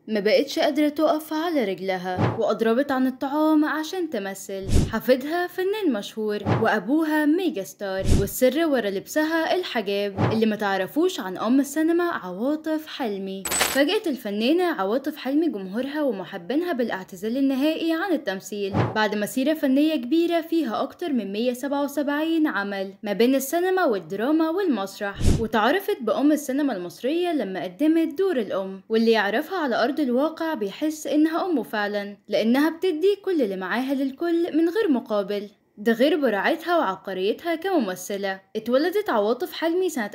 ما بقتش قادرة تقف على رجلها وأضربت عن الطعام عشان تمثل حفيدها فنان مشهور وأبوها ميجا ستار والسر ورا لبسها الحجاب اللي ما تعرفوش عن أم السينما عواطف حلمي فاجأت الفنانة عواطف حلمي جمهورها ومحبينها بالاعتزال النهائي عن التمثيل بعد مسيرة فنية كبيرة فيها أكتر من 177 عمل ما بين السينما والدراما والمسرح وتعرفت بأم السينما المصرية لما قدمت دور الأم واللي يعرفها على أرض الواقع بيحس إنها أمه فعلا لأنها بتدي كل اللي معاها للكل من غير مقابل ده غير براعتها وعبقريتها كممثلة اتولدت عواطف حلمي سنة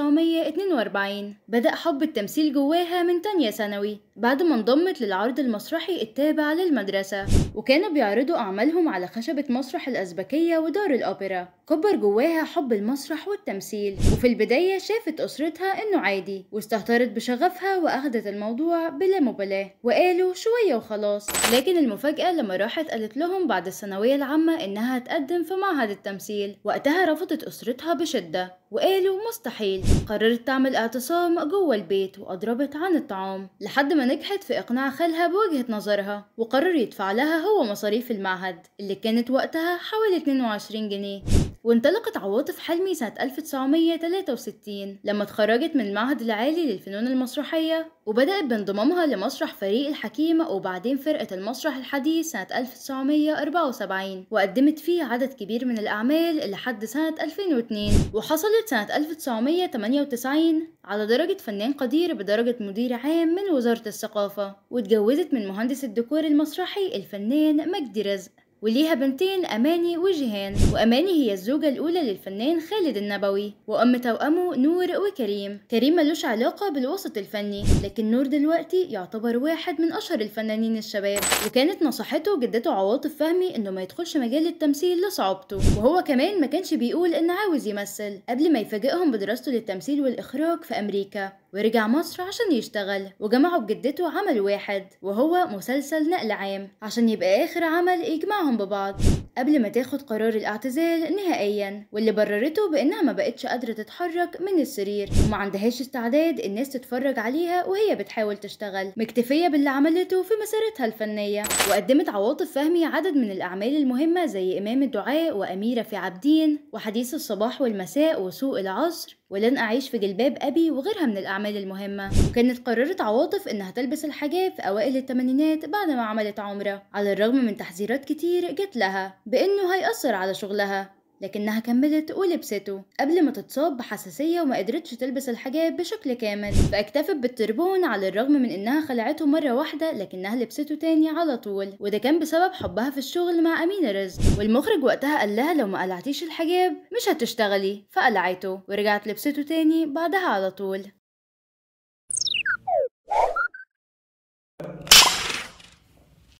1942 بدأ حب التمثيل جواها من تانية ثانوي بعد ما انضمت للعرض المسرحي التابع للمدرسة وكانوا بيعرضوا أعمالهم على خشبة مسرح الأزبكية ودار الأوبرا كبر جواها حب المسرح والتمثيل وفي البداية شافت أسرتها إنه عادي واستهترت بشغفها وأخدت الموضوع بلا مبالاة وقالوا شوية وخلاص لكن المفاجأة لما راحت قالت لهم بعد الثانوية العامة إنها تقدم في معهد التمثيل وقتها رفضت أسرتها بشدة وقالوا مستحيل قررت تعمل اعتصام جوه البيت وأضربت عن الطعام لحد ما نجحت في إقناع خالها بوجهة نظرها وقرر يدفع لها هو مصاريف المعهد اللي كانت وقتها حوالي 22 جنيه وانطلقت عواطف حلمي سنة 1963 لما اتخرجت من المعهد العالي للفنون المسرحية وبدأت بانضمامها لمسرح فريق الحكيم وبعدين فرقة المسرح الحديث سنة 1974 وقدمت فيه عدد كبير من الأعمال لحد سنة 2002 وحصلت سنة 1998 على درجة فنان قدير بدرجة مدير عام من وزارة الثقافة واتجوزت من مهندس الديكور المسرحي الفنان مجدي رزق وليها بنتين أماني وجيهان وأماني هي الزوجة الأولى للفنان خالد النبوي وأم توأمه نور وكريم كريم ملوش علاقة بالوسط الفني لكن نور دلوقتي يعتبر واحد من أشهر الفنانين الشباب وكانت نصحته جدته عواطف فهمي إنه ما يدخلش مجال التمثيل لصعوبته وهو كمان ما كانش بيقول إنه عاوز يمثل قبل ما يفاجئهم بدراسته للتمثيل والإخراج في أمريكا ورجع مصر عشان يشتغل وجمعوا بجدته عمل واحد وهو مسلسل نقل عام عشان يبقى آخر عمل يجمعهم ببعض قبل ما تاخد قرار الاعتزال نهائيا واللي بررته بانها ما بقتش قادره تتحرك من السرير وما عندهاش استعداد الناس تتفرج عليها وهي بتحاول تشتغل مكتفيه باللي عملته في مسيرتها الفنيه وقدمت عواطف فهمي عدد من الاعمال المهمه زي امام الدعاء واميره في عابدين وحديث الصباح والمساء وسوق العصر ولن أعيش في جلباب أبي وغيرها من الأعمال المهمة وكانت قررت عواطف إنها تلبس الحجاب في أوائل الثمانينات بعد ما عملت عمرة على الرغم من تحذيرات كتير جت لها بإنه هيأثر على شغلها لكنها كملت ولبسته قبل ما تتصاب بحساسية وما قدرتش تلبس الحجاب بشكل كامل فاكتفت بالتربون على الرغم من انها خلعته مرة واحدة لكنها لبسته تاني على طول وده كان بسبب حبها في الشغل مع أمينة رزق والمخرج وقتها قال لها لو ما قلعتيش الحجاب مش هتشتغلي فقلعته ورجعت لبسته تاني بعدها على طول